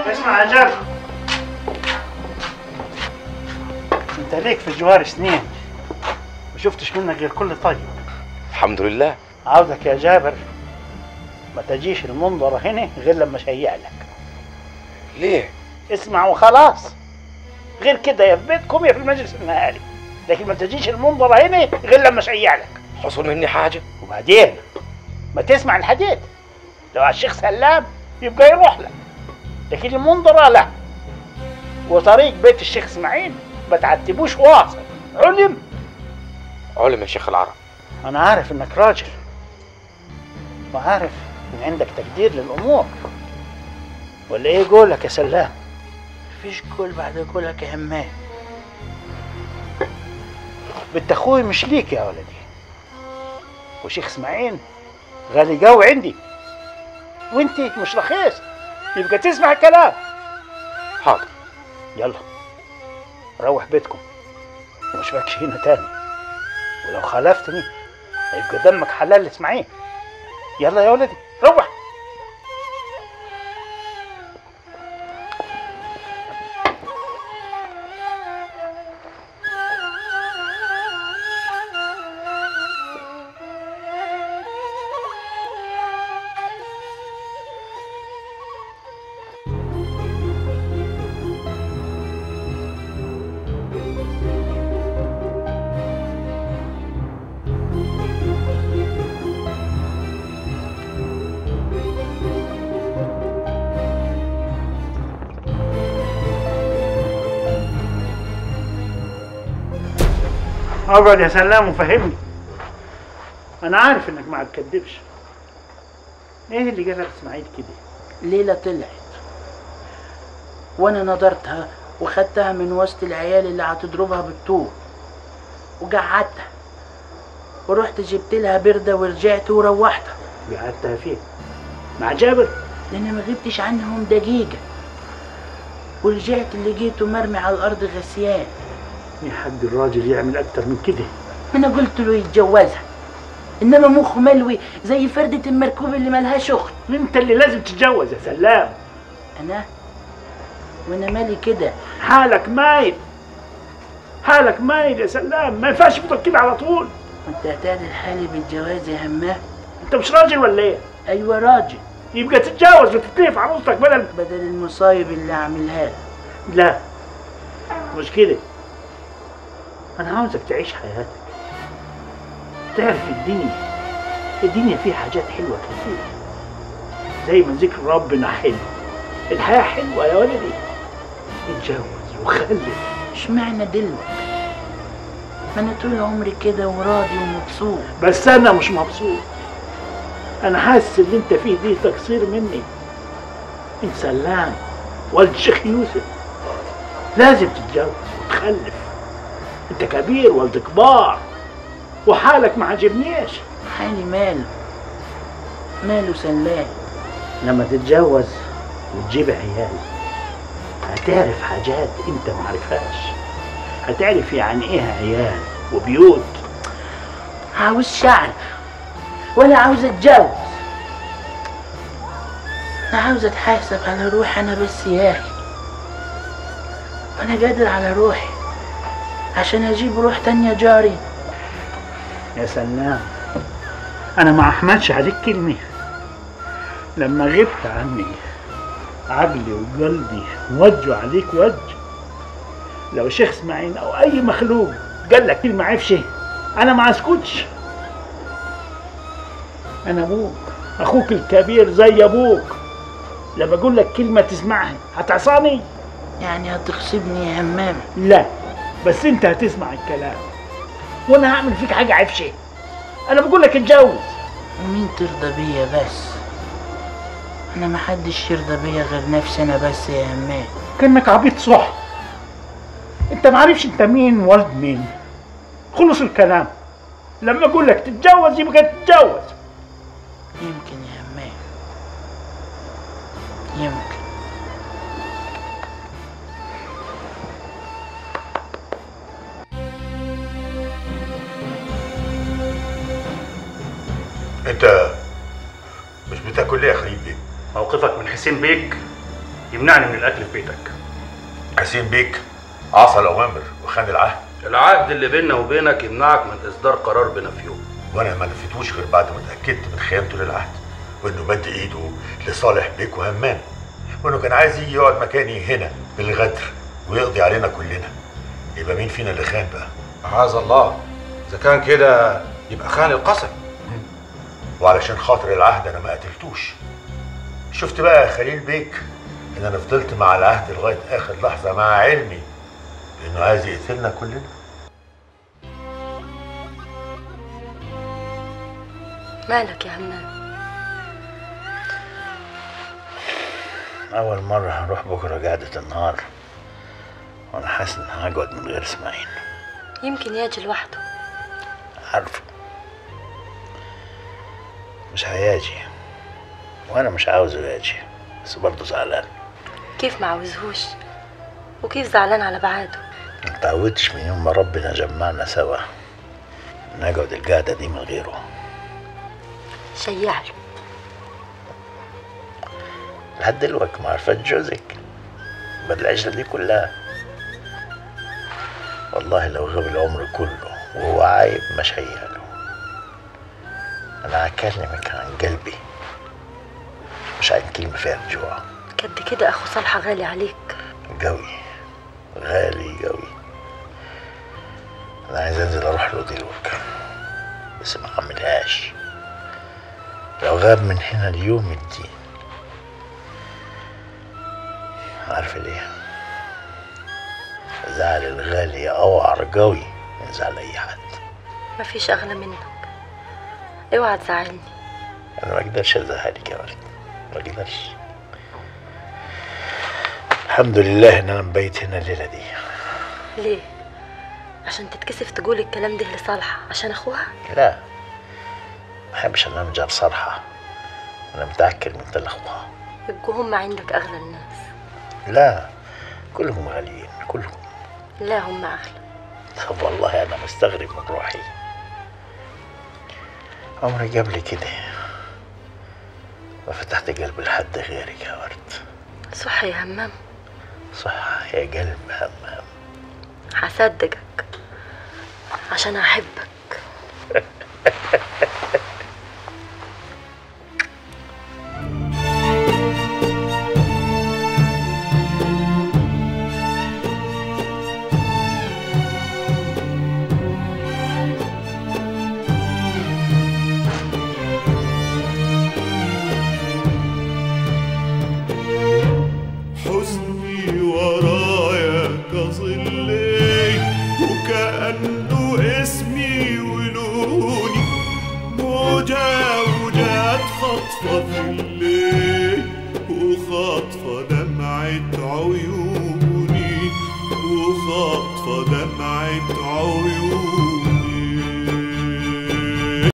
اسمع يا جابر انت ليك في الجوار سنين ما شفتش منك غير كل طيب الحمد لله عاوزك يا جابر ما تجيش المنظرة هنا غير لما اشيع لك ليه اسمع وخلاص غير كده يا في بيتكم يا في المجلس النهاري لكن ما تجيش المنظرة هنا غير لما اشيع لك حصل مني حاجة وبعدين ما تسمع الحديث لو على الشيخ سلام يبقى يروح لك لكن المنظرة لا وطريق بيت الشيخ اسماعيل ما تعتبوش واصل علم علم يا شيخ العرب انا عارف انك راجل وعارف ان عندك تقدير للامور ولا ايه قولك يا سلام مفيش قول بعد قولك يا همام بنت اخوي مش ليك يا ولدي وشيخ اسماعيل غالي قوي عندي وانتي مش رخيص يبقى تسمع الكلام حاضر يلا روح بيتكم ومش باكش هنا تاني ولو خالفتني هيبقى دمك حلال لاسماعيل يلا يا ولدي روح اقعد يا سلام وفهمني انا عارف انك ما هتكدبش ايه اللي جابك اسماعيل كده ليلة طلعت وانا نظرتها وخدتها من وسط العيال اللي هتضربها بالطوب وقعدتها ورحت جبت لها بردة ورجعت وروحتها قعدتها فين مع جابر لان ما غبتش عنهم دقيقة ورجعت اللي لقيته مرمي على الارض غسيان يا حد الراجل يعمل اكتر من كده انا قلت له يتجوزها انما مخه ملوي زي فردة المركوب اللي ملهاش اخت انت اللي لازم تتجوز يا سلام انا وانا مالي كده حالك مايل حالك مايل يا سلام ما ينفعش تفضل كده على طول وانت هتعدل حالي بالجواز يا هماه انت مش راجل ولا ايه ايوه راجل يبقى تتجوز وتتلف عروستك بدل بدل المصايب اللي عاملها لك لا مش كده انا عاوزك تعيش حياتك تعرف الدنيا الدنيا فيها حاجات حلوه كتير زي ما ذكر ربنا حلو الحياه حلوه يا ولدي اتجوز وخلف اشمعنى دلوقتي ما انا طول عمري كده وراضي ومبسوط بس انا مش مبسوط انا حاسس اللي انت فيه دي تقصير مني انت سلام والد الشيخ يوسف لازم تتجوز وتخلف انت كبير والد كبار وحالك ما عجبنيش حالي ماله ماله سلام لما تتجوز وتجيب عيال هتعرف حاجات انت ما عارفهاش هتعرف يعني ايه عيال وبيوت عاوز شعر ولا عاوز اتجوز انا عاوز اتحاسب على روحي انا بس ياهي وانا قادر على روحي عشان اجيب روح تانية جاري يا سلام انا ما احمدش عليك كلمه لما غبت عني عقلي وقلبي وجوا عليك وجه لو شيخ اسماعيل او اي مخلوق قال لك كلمه عفشه انا ما اسكتش انا ابوك اخوك الكبير زي ابوك لما اقول لك كلمه تسمعها هتعصاني يعني هتغصبني يا همام لا بس انت هتسمع الكلام وانا هعمل فيك حاجه عفشه انا بقول لك اتجوز ومين ترضى بيا بس انا محدش يرضى بيا غير نفسي انا بس يا همام كانك عبيط صح انت ما عارفش انت مين والد مين خلص الكلام لما اقول لك تتجوز يبقى تتجوز يمكن يا همام يمكن انت مش بتاكل ليه يا خليل بيه؟ موقفك من حسين بيك يمنعني من الاكل في بيتك حسين بيك عصى الاوامر وخان العهد العقد اللي بيننا وبينك يمنعك من اصدار قرار بنا في يوم وانا ما لفتوش غير بعد ما اتاكدت من خيانته للعهد وانه مد ايده لصالح بيك وهمان وانه كان عايز يجي يقعد مكاني هنا بالغدر ويقضي علينا كلنا يبقى مين فينا اللي خان بقى معاذ الله اذا كان كده يبقى خان القسم وعلشان خاطر العهد انا ما قتلتوش شفت بقى يا خليل بيك ان انا فضلت مع العهد لغايه اخر لحظه مع علمي انه عايز يقتلنا كلنا مالك يا همام أول مرة هروح بكرة قعدة النهار وأنا حاسس إن هقعد من غير إسماعيل يمكن يجي لوحده عارفه مش هيجي وأنا مش عاوزه يجي بس برضه زعلان كيف ما عاوزهوش وكيف زعلان على بعاده متعودتش من يوم ما ربنا جمعنا سوا نقعد القعدة دي من غيره شيعله لحد دلوقتي ما عرفت جوزك بعد العشرة دي كلها والله لو غاب العمر كله وهو عايب مش هياله أنا هكلمك عن قلبي مش عن كلمة فيها رجوع قد كده اخو صالحة غالي عليك قوي غالي قوي أنا عايز أنزل أروح له دلوقتي بس ما أعملهاش لو غاب من هنا اليوم الدين عارفة ليه؟ زعل الغالي أوعر قوي من زعل أي حد مفيش اغلى منك اوعى تزعلني أنا ما أقدرش أزعلك يا ولد ما أقدرش الحمد لله إن أنا مبيت هنا الليلة دي ليه عشان تتكسف تقول الكلام ده لصالحة عشان اخوها لا ما بحبش أن أنا جار صرحة أنا متأكد من تل أخوها يبقوا هم عندك اغلى الناس لا كلهم غاليين كلهم لا هم اغلى طب والله أنا مستغرب من روحي عمري قبل كده ما فتحت قلبي لحد غيرك يا ورد صح يا همام صح يا قلب همام هصدقك عشان احبك حزني ورايا كظلي وكأنه اسمي ولوني موجة وجات خطفة في الليل